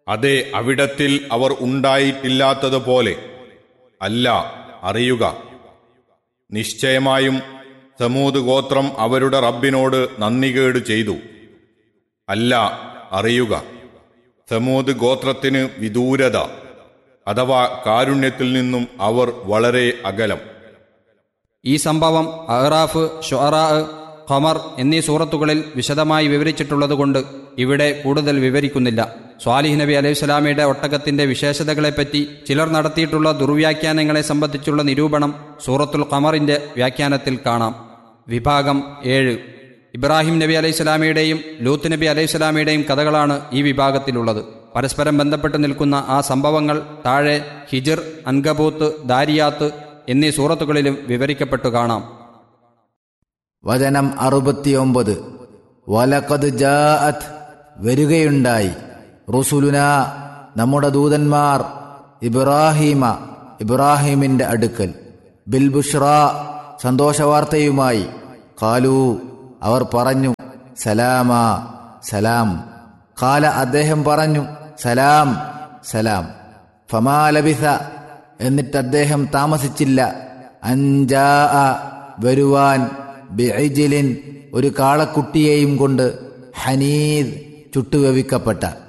അതെ അവിടത്തിൽ അവർ ഉണ്ടായിട്ടില്ലാത്തതുപോലെ അല്ല അറിയുക നിശ്ചയമായും സമൂത് ഗോത്രം അവരുടെ റബ്ബിനോട് നന്ദികേട് ചെയ്തു അല്ല അറിയുക സമൂത് ഗോത്രത്തിന് വിദൂരത അഥവാ കാരുണ്യത്തിൽ നിന്നും അവർ വളരെ അകലം ഈ സംഭവം അഹ്റാഫ് ഷൊറാ ഖമർ എന്നീ സൂറത്തുകളിൽ വിശദമായി വിവരിച്ചിട്ടുള്ളതുകൊണ്ട് ഇവിടെ കൂടുതൽ വിവരിക്കുന്നില്ല സ്വാലിഹ് നബി അലൈഹി സ്വലാമിയുടെ ഒട്ടകത്തിന്റെ വിശേഷതകളെപ്പറ്റി ചിലർ നടത്തിയിട്ടുള്ള ദുർവ്യാഖ്യാനങ്ങളെ സംബന്ധിച്ചുള്ള നിരൂപണം സൂറത്തുൽ ഖമറിന്റെ വ്യാഖ്യാനത്തിൽ കാണാം വിഭാഗം ഏഴ് ഇബ്രാഹിം നബി അലൈഹി സ്വലാമിയുടെയും ലൂത്ത് നബി അലൈഹി സ്വലാമിയുടെയും കഥകളാണ് ഈ വിഭാഗത്തിലുള്ളത് പരസ്പരം ബന്ധപ്പെട്ട് നിൽക്കുന്ന ആ സംഭവങ്ങൾ താഴെ ഹിജിർ അൻകബൂത്ത് ദാരിയാത്ത് എന്നീ സൂറത്തുകളിലും വിവരിക്കപ്പെട്ടു കാണാം വചനം അറുപത്തിയൊമ്പത് വലക്കത് ജാഅത്ത് വരികയുണ്ടായി റുസുലുന നമ്മുടെ ദൂതന്മാർ ഇബ്രാഹീമ ഇബ്രാഹിമിന്റെ അടുക്കൽ ബിൽബുഷ്റ സന്തോഷവാർത്തയുമായി കാലു അവർ പറഞ്ഞു സലാമ സലാം കാല അദ്ദേഹം പറഞ്ഞു സലാം സലാം ഫമാലബിസ എന്നിട്ട് അദ്ദേഹം താമസിച്ചില്ല അഞ്ചാ വരുവാൻ ബിഐജിലിൻ ഒരു കാളക്കുട്ടിയെയും കൊണ്ട് ഹനീദ് ചുട്ടുവെവിക്കപ്പെട്ട